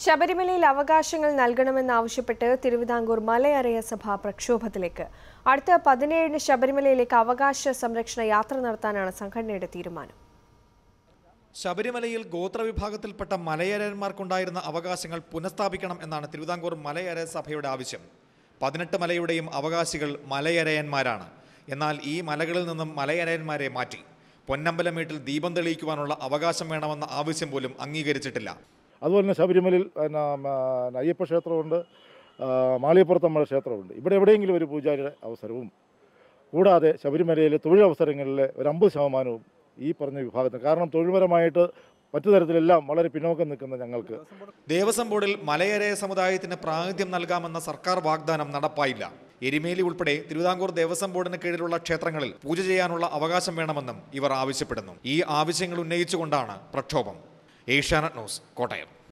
ശബരിമലയിൽ അവകാശങ്ങൾ നൽകണമെന്നാവശ്യപ്പെട്ട് തിരുവിതാംകൂർ മലയറയ സഭ പ്രക്ഷോഭത്തിലേക്ക് അടുത്ത പതിനേഴിന് ശബരിമലയിലേക്ക് അവകാശ സംരക്ഷണ യാത്ര നടത്താനാണ് സംഘടനയുടെ തീരുമാനം ശബരിമലയിൽ ഗോത്രവിഭാഗത്തിൽപ്പെട്ട മലയരന്മാർക്കുണ്ടായിരുന്ന അവകാശങ്ങൾ പുനഃസ്ഥാപിക്കണം എന്നാണ് തിരുവിതാംകൂർ മലയര സഭയുടെ ആവശ്യം പതിനെട്ട് മലയുടെയും അവകാശികൾ മലയരയന്മാരാണ് എന്നാൽ ഈ മലകളിൽ നിന്നും മലയരയന്മാരെ മാറ്റി പൊന്നമ്പലം വീട്ടിൽ ദീപം തെളിയിക്കുവാനുള്ള അവകാശം വേണമെന്ന ആവശ്യം പോലും അംഗീകരിച്ചിട്ടില്ല അതുപോലെ തന്നെ ശബരിമലയിൽ പിന്നെ മ- അയ്യപ്പ ക്ഷേത്രമുണ്ട് ആ, മാളികപ്പുറത്തമ്മ ക്ഷേത്രമുണ്ട് ഇവിടെ എവിടെയെങ്കിലും ഒരു പൂജാരിയുടെ അവസരവും കൂടാതെ ശബരിമലയിലെ തൊഴിലവസരങ്ങളിലെ ഒരു അമ്പത് ശതമാനവും ഈ പറഞ്ഞ വിഭാഗത്തിന് കാരണം തൊഴിൽപരമായിട്ട് മറ്റു തരത്തിലെല്ലാം വളരെ പിന്നോക്കം നിൽക്കുന്ന ഞങ്ങൾക്ക് ദേവസ്വം ബോർഡിൽ മലയരയ സമുദായത്തിന് പ്രാതിനിധ്യം നൽകാമെന്ന സർക്കാർ വാഗ്ദാനം നടപ്പായില്ല എരിമേലി ഉൾപ്പെടെ തിരുവിതാംകൂർ ദേവസ്വം ബോർഡിന് കീഴിലുള്ള ക്ഷേത്രങ്ങളിൽ പൂജ ചെയ്യാനുള്ള അവകാശം വേണമെന്നും ഇവർ ആവശ്യപ്പെടുന്നു ഈ ആവശ്യങ്ങൾ ഉന്നയിച്ചുകൊണ്ടാണ് പ്രക്ഷോഭം ഏഷ്യാനെറ്റ് ന്യൂസ് കോട്ടയം